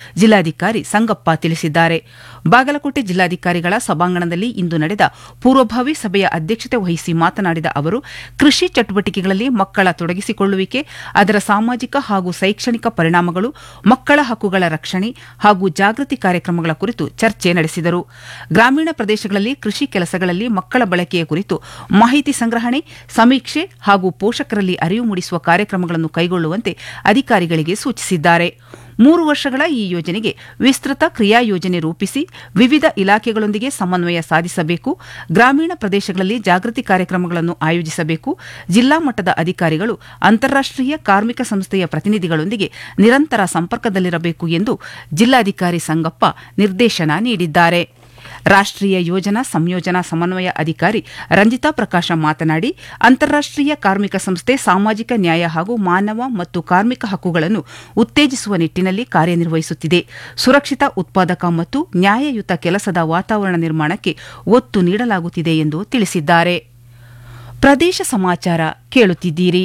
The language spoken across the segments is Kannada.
ಜಿಲ್ಲಾಧಿಕಾರಿ ಸಂಗಪ್ಪ ತಿಳಿಸಿದ್ದಾರೆ ಬಾಗಲಕೋಟೆ ಜಿಲ್ಲಾಧಿಕಾರಿಗಳ ಸಭಾಂಗಣದಲ್ಲಿ ಇಂದು ನಡೆದ ಪೂರ್ವಭಾವಿ ಸಭೆಯ ಅಧ್ಯಕ್ಷತೆ ವಹಿಸಿ ಮಾತನಾಡಿದ ಅವರು ಕೃಷಿ ಚಟುವಟಿಕೆಗಳಲ್ಲಿ ಮಕ್ಕಳ ತೊಡಗಿಸಿಕೊಳ್ಳುವಿಕೆ ಅದರ ಸಾಮಾಜಿಕ ಹಾಗೂ ಶೈಕ್ಷಣಿಕ ಪರಿಣಾಮಗಳು ಮಕ್ಕಳ ಹಕ್ಕುಗಳ ರಕ್ಷಣೆ ಹಾಗೂ ಜಾಗೃತಿ ಕಾರ್ಯಕ್ರಮಗಳ ಕುರಿತು ಚರ್ಚೆ ನಡೆಸಿದರು ಗ್ರಾಮೀಣ ಪ್ರದೇಶಗಳಲ್ಲಿ ಕೃಷಿ ಕೆಲಸಗಳಲ್ಲಿ ಮಕ್ಕಳ ಬಳಕೆಯ ಕುರಿತು ಮಾಹಿತಿ ಸಂಗ್ರಹಣೆ ಸಮೀಕ್ಷೆ ಹಾಗೂ ಪೋಷಕರಲ್ಲಿ ಅರಿವು ಮೂಡಿಸುವ ಕಾರ್ಯಕ್ರಮಗಳನ್ನು ಕೈಗೊಳ್ಳುವಂತೆ ಅಧಿಕಾರಿಗಳಿಗೆ ಸೂಚಿಸಿದ್ದಾರೆ ಮೂರು ವರ್ಷಗಳ ಈ ಯೋಜನೆಗೆ ವಿಸ್ತೃತ ಕ್ರಿಯಾ ಯೋಜನೆ ರೂಪಿಸಿ ವಿವಿಧ ಇಲಾಖೆಗಳೊಂದಿಗೆ ಸಮನ್ವಯ ಸಾಧಿಸಬೇಕು ಗ್ರಾಮೀಣ ಪ್ರದೇಶಗಳಲ್ಲಿ ಜಾಗೃತಿ ಕಾರ್ಯಕ್ರಮಗಳನ್ನು ಆಯೋಜಿಸಬೇಕು ಜಿಲ್ಲಾ ಮಟ್ಟದ ಅಧಿಕಾರಿಗಳು ಅಂತಾರಾಷ್ಟೀಯ ಕಾರ್ಮಿಕ ಸಂಸ್ಥೆಯ ಪ್ರತಿನಿಧಿಗಳೊಂದಿಗೆ ನಿರಂತರ ಸಂಪರ್ಕದಲ್ಲಿರಬೇಕು ಎಂದು ಜಿಲ್ಲಾಧಿಕಾರಿ ಸಂಗಪ್ಪ ನಿರ್ದೇಶನ ನೀಡಿದ್ದಾರೆ ರಾಷ್ಟ್ರೀಯ ಯೋಜನಾ ಸಂಯೋಜನಾ ಸಮನ್ವಯ ಅಧಿಕಾರಿ ರಂಜಿತಾ ಪ್ರಕಾಶ ಮಾತನಾಡಿ ಅಂತಾರಾಷ್ಟೀಯ ಕಾರ್ಮಿಕ ಸಂಸ್ಥೆ ಸಾಮಾಜಿಕ ನ್ಯಾಯ ಹಾಗೂ ಮಾನವ ಮತ್ತು ಕಾರ್ಮಿಕ ಹಕ್ಕುಗಳನ್ನು ಉತ್ತೇಜಿಸುವ ನಿಟ್ಟಿನಲ್ಲಿ ಕಾರ್ಯನಿರ್ವಹಿಸುತ್ತಿದೆ ಸುರಕ್ಷಿತ ಉತ್ಪಾದಕ ಮತ್ತು ನ್ಯಾಯಯುತ ಕೆಲಸದ ವಾತಾವರಣ ನಿರ್ಮಾಣಕ್ಕೆ ಒತ್ತು ನೀಡಲಾಗುತ್ತಿದೆ ಎಂದು ತಿಳಿಸಿದ್ದಾರೆ ಪ್ರದೇಶ ಸಮಾಚಾರ ಕೇಳುತ್ತಿದ್ದೀರಿ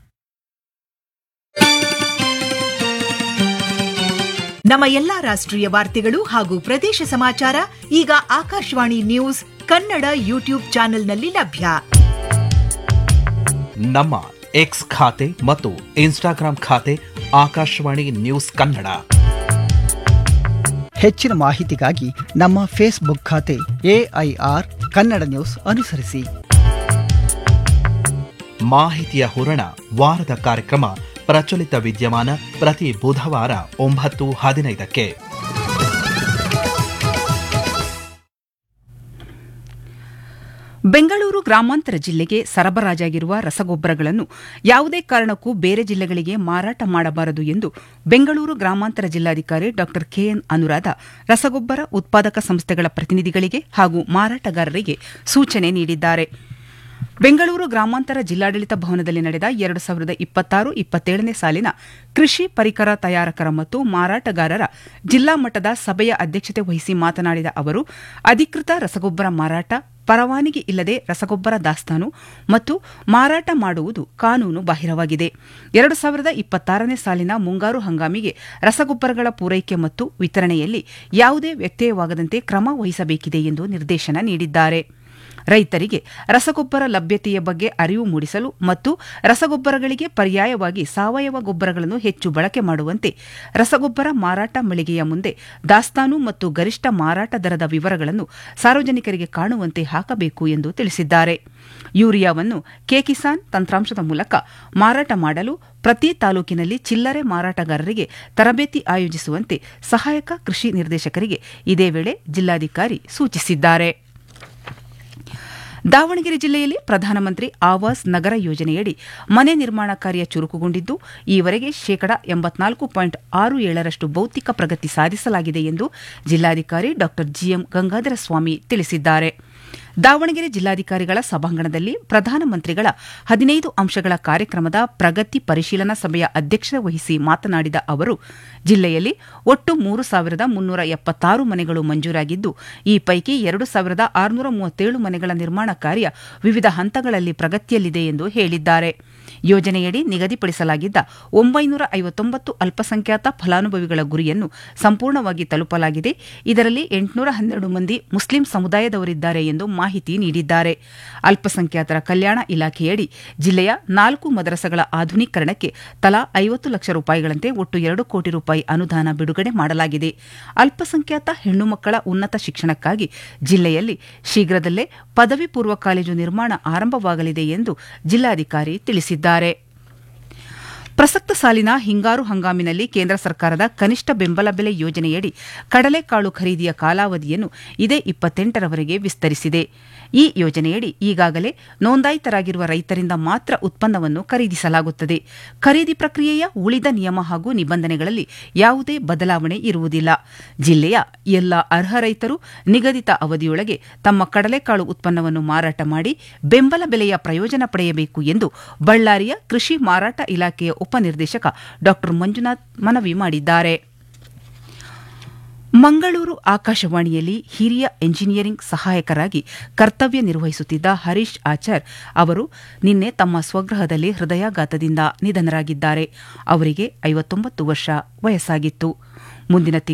ನಮ್ಮ ಎಲ್ಲಾ ರಾಷ್ಟ್ರೀಯ ವಾರ್ತೆಗಳು ಹಾಗೂ ಪ್ರದೇಶ ಸಮಾಚಾರ ಈಗ ಆಕಾಶವಾಣಿ ನ್ಯೂಸ್ ಕನ್ನಡ ಯೂಟ್ಯೂಬ್ ಚಾನೆಲ್ನಲ್ಲಿ ಲಭ್ಯ ನಮ್ಮ ಎಕ್ಸ್ ಖಾತೆ ಮತ್ತು ಇನ್ಸ್ಟಾಗ್ರಾಂ ಖಾತೆ ಆಕಾಶವಾಣಿ ನ್ಯೂಸ್ ಕನ್ನಡ ಹೆಚ್ಚಿನ ಮಾಹಿತಿಗಾಗಿ ನಮ್ಮ ಫೇಸ್ಬುಕ್ ಖಾತೆ ಎಐಆರ್ ಕನ್ನಡ ನ್ಯೂಸ್ ಅನುಸರಿಸಿ ಮಾಹಿತಿಯ ಹೂರಣ ವಾರದ ಕಾರ್ಯಕ್ರಮ ಪ್ರಚಲಿತ ವಿದ್ಯಮಾನ ಪ್ರತಿ ಬುಧವಾರ ಒಂಬತ್ತು ಹದಿನೈದಕ್ಕೆ ಬೆಂಗಳೂರು ಗ್ರಾಮಾಂತರ ಜಿಲ್ಲೆಗೆ ಸರಬರಾಜಾಗಿರುವ ರಸಗೊಬ್ಬರಗಳನ್ನು ಯಾವುದೇ ಕಾರಣಕ್ಕೂ ಬೇರೆ ಜಿಲ್ಲೆಗಳಿಗೆ ಮಾರಾಟ ಮಾಡಬಾರದು ಎಂದು ಬೆಂಗಳೂರು ಗ್ರಾಮಾಂತರ ಜಿಲ್ಲಾಧಿಕಾರಿ ಡಾ ಕೆಎನ್ ಅನುರಾಧ ರಸಗೊಬ್ಬರ ಉತ್ಪಾದಕ ಸಂಸ್ಥೆಗಳ ಪ್ರತಿನಿಧಿಗಳಿಗೆ ಹಾಗೂ ಮಾರಾಟಗಾರರಿಗೆ ಸೂಚನೆ ನೀಡಿದ್ದಾರೆ ಬೆಂಗಳೂರು ಗ್ರಾಮಾಂತರ ಜಿಲ್ಲಾಡಳಿತ ಭವನದಲ್ಲಿ ನಡೆದ ಎರಡು ಸಾವಿರದ ಇಪ್ಪತ್ತಾರು ಇಪ್ಪತ್ತೇಳನೇ ಸಾಲಿನ ಕೃಷಿ ಪರಿಕರ ತಯಾರಕರ ಮತ್ತು ಮಾರಾಟಗಾರರ ಜಿಲ್ಲಾ ಮಟ್ಟದ ಸಭೆಯ ಅಧ್ಯಕ್ಷತೆ ವಹಿಸಿ ಮಾತನಾಡಿದ ಅವರು ಅಧಿಕೃತ ರಸಗೊಬ್ಬರ ಮಾರಾಟ ಪರವಾನಗಿ ಇಲ್ಲದೆ ರಸಗೊಬ್ಬರ ದಾಸ್ತಾನು ಮತ್ತು ಮಾರಾಟ ಮಾಡುವುದು ಕಾನೂನು ಬಾಹಿರವಾಗಿದೆ ಎರಡು ಸಾವಿರದ ಇಪ್ಪತ್ತಾರನೇ ಸಾಲಿನ ಮುಂಗಾರು ಹಂಗಾಮಿಗೆ ರಸಗೊಬ್ಬರಗಳ ಪೂರೈಕೆ ಮತ್ತು ವಿತರಣೆಯಲ್ಲಿ ಯಾವುದೇ ವ್ಯತ್ಯಯವಾಗದಂತೆ ಕ್ರಮ ವಹಿಸಬೇಕಿದೆ ಎಂದು ನಿರ್ದೇಶನ ನೀಡಿದ್ದಾರೆ ರೈತರಿಗೆ ರಸಗೊಬ್ಬರ ಲಭ್ಯತೆಯ ಬಗ್ಗೆ ಅರಿವು ಮೂಡಿಸಲು ಮತ್ತು ರಸಗೊಬ್ಬರಗಳಿಗೆ ಪರ್ಯಾಯವಾಗಿ ಸಾವಯವ ಗೊಬ್ಬರಗಳನ್ನು ಹೆಚ್ಚು ಬಳಕೆ ಮಾಡುವಂತೆ ರಸಗೊಬ್ಬರ ಮಾರಾಟ ಮಳಿಗೆಯ ಮುಂದೆ ದಾಸ್ತಾನು ಮತ್ತು ಗರಿಷ್ಠ ಮಾರಾಟ ದರದ ವಿವರಗಳನ್ನು ಸಾರ್ವಜನಿಕರಿಗೆ ಕಾಣುವಂತೆ ಹಾಕಬೇಕು ಎಂದು ತಿಳಿಸಿದ್ದಾರೆ ಯೂರಿಯಾವನ್ನು ಕೆಕಿಸಾನ್ ತಂತ್ರಾಂಶದ ಮೂಲಕ ಮಾರಾಟ ಮಾಡಲು ಪ್ರತಿ ತಾಲೂಕಿನಲ್ಲಿ ಚಿಲ್ಲರೆ ಮಾರಾಟಗಾರರಿಗೆ ತರಬೇತಿ ಆಯೋಜಿಸುವಂತೆ ಸಹಾಯಕ ಕೃಷಿ ನಿರ್ದೇಶಕರಿಗೆ ಇದೇ ವೇಳೆ ಜಿಲ್ಲಾಧಿಕಾರಿ ಸೂಚಿಸಿದ್ದಾರೆ ದಾವಣಗೆರೆ ಜಿಲ್ಲೆಯಲ್ಲಿ ಪ್ರಧಾನಮಂತ್ರಿ ಆವಾಸ್ ನಗರ ಯೋಜನೆಯಡಿ ಮನೆ ನಿರ್ಮಾಣ ಕಾರ್ಯ ಚುರುಕುಗೊಂಡಿದ್ದು ಈವರೆಗೆ ಶೇಕಡಾ ಎಂಬತ್ನಾಲ್ಕು ಪಾಯಿಂಟ್ ಆರು ಏಳರಷ್ಟು ಭೌತಿಕ ಪ್ರಗತಿ ಸಾಧಿಸಲಾಗಿದೆ ಎಂದು ಜಿಲ್ಲಾಧಿಕಾರಿ ಡಾ ಜಿಎಂ ಗಂಗಾಧರ ಸ್ವಾಮಿ ತಿಳಿಸಿದ್ದಾರೆ ದಾವಣಗೆರೆ ಜಿಲ್ಲಾಧಿಕಾರಿಗಳ ಸಭಾಂಗಣದಲ್ಲಿ ಪ್ರಧಾನಮಂತ್ರಿಗಳ ಹದಿನೈದು ಅಂಶಗಳ ಕಾರ್ಯಕ್ರಮದ ಪ್ರಗತಿ ಪರಿಶೀಲನಾ ಸಭೆಯ ಅಧ್ಯಕ್ಷತೆ ವಹಿಸಿ ಮಾತನಾಡಿದ ಅವರು ಜಿಲ್ಲೆಯಲ್ಲಿ ಒಟ್ಟು ಮೂರು ಸಾವಿರದ ಮುನ್ನೂರ ಎಪ್ಪತ್ತಾರು ಮನೆಗಳು ಮಂಜೂರಾಗಿದ್ದು ಈ ಪೈಕಿ ಎರಡು ಸಾವಿರದ ಆರುನೂರ ಮೂವತ್ತೇಳು ಮನೆಗಳ ನಿರ್ಮಾಣ ಕಾರ್ಯ ವಿವಿಧ ಹಂತಗಳಲ್ಲಿ ಪ್ರಗತಿಯಲ್ಲಿದೆ ಎಂದು ಹೇಳಿದ್ದಾರೆ ಯೋಜನೆಯಡಿ ನಿಗದಿಪಡಿಸಲಾಗಿದ್ದ ಒಂಬೈನೂರ ಐವತ್ತೊಂಬತ್ತು ಅಲ್ಪಸಂಖ್ಯಾತ ಫಲಾನುಭವಿಗಳ ಗುರಿಯನ್ನು ಸಂಪೂರ್ಣವಾಗಿ ತಲುಪಲಾಗಿದೆ ಇದರಲ್ಲಿ ಎಂಟುನೂರ ಹನ್ನೆರಡು ಮಂದಿ ಮುಸ್ಲಿಂ ಸಮುದಾಯದವರಿದ್ದಾರೆ ಎಂದು ಮಾಹಿತಿ ನೀಡಿದ್ದಾರೆ ಅಲ್ಪಸಂಖ್ಯಾತರ ಕಲ್ಯಾಣ ಇಲಾಖೆಯಡಿ ಜಿಲ್ಲೆಯ ನಾಲ್ಕು ಮದರಸಗಳ ಆಧುನೀಕರಣಕ್ಕೆ ತಲಾ ಐವತ್ತು ಲಕ್ಷ ರೂಪಾಯಿಗಳಂತೆ ಒಟ್ಟು ಎರಡು ಕೋಟಿ ರೂಪಾಯಿ ಅನುದಾನ ಬಿಡುಗಡೆ ಮಾಡಲಾಗಿದೆ ಅಲ್ಪಸಂಖ್ಯಾತ ಹೆಣ್ಣು ಮಕ್ಕಳ ಉನ್ನತ ಶಿಕ್ಷಣಕ್ಕಾಗಿ ಜಿಲ್ಲೆಯಲ್ಲಿ ಶೀಘ್ರದಲ್ಲೇ ಪದವಿ ಪೂರ್ವ ಕಾಲೇಜು ನಿರ್ಮಾಣ ಆರಂಭವಾಗಲಿದೆ ಎಂದು ಜಿಲ್ಲಾಧಿಕಾರಿ ತಿಳಿಸಿದ್ದಾರೆ ಪ್ರಸಕ್ತ ಸಾಲಿನ ಹಿಂಗಾರು ಹಂಗಾಮಿನಲ್ಲಿ ಕೇಂದ್ರ ಸರ್ಕಾರದ ಕನಿಷ್ಠ ಬೆಂಬಲ ಬೆಲೆ ಯೋಜನೆಯಡಿ ಕಡಲೆಕಾಳು ಖರೀದಿಯ ಕಾಲಾವಧಿಯನ್ನು ಇದೇ ಇಪ್ಪತ್ತೆಂಟರವರೆಗೆ ವಿಸ್ತರಿಸಿದೆ ಈ ಯೋಜನೆಯಡಿ ಈಗಾಗಲೇ ನೋಂದಾಯಿತರಾಗಿರುವ ರೈತರಿಂದ ಮಾತ್ರ ಉತ್ಪನ್ನವನ್ನು ಖರೀದಿಸಲಾಗುತ್ತದೆ ಖರೀದಿ ಪ್ರಕ್ರಿಯೆಯ ಉಳಿದ ನಿಯಮ ಹಾಗೂ ನಿಬಂಧನೆಗಳಲ್ಲಿ ಯಾವುದೇ ಬದಲಾವಣೆ ಇರುವುದಿಲ್ಲ ಜಿಲ್ಲೆಯ ಎಲ್ಲ ಅರ್ಹ ರೈತರು ನಿಗದಿತ ಅವಧಿಯೊಳಗೆ ತಮ್ಮ ಕಡಲೆಕಾಳು ಉತ್ಪನ್ನವನ್ನು ಮಾರಾಟ ಮಾಡಿ ಬೆಂಬಲ ಬೆಲೆಯ ಪ್ರಯೋಜನ ಪಡೆಯಬೇಕು ಎಂದು ಬಳ್ಳಾರಿಯ ಕೃಷಿ ಮಾರಾಟ ಇಲಾಖೆಯ ಉಪನಿರ್ದೇಶಕ ಡಾ ಮಂಜುನಾಥ್ ಮನವಿ ಮಾಡಿದ್ದಾರೆ ಮಂಗಳೂರು ಆಕಾಶವಾಣಿಯಲ್ಲಿ ಹಿರಿಯ ಎಂಜಿನಿಯರಿಂಗ್ ಸಹಾಯಕರಾಗಿ ಕರ್ತವ್ಯ ನಿರ್ವಹಿಸುತ್ತಿದ್ದ ಹರೀಶ್ ಆಚಾರ್ ಅವರು ನಿನ್ನೆ ತಮ್ಮ ಸ್ವಗೃಹದಲ್ಲಿ ಹೃದಯಾಘಾತದಿಂದ ನಿಧನರಾಗಿದ್ದಾರೆ ಅವರಿಗೆ ಐವತ್ತೊಂಬತ್ತು ವರ್ಷ ವಯಸ್ಸಾಗಿತ್ತು ಮುಂದಿನ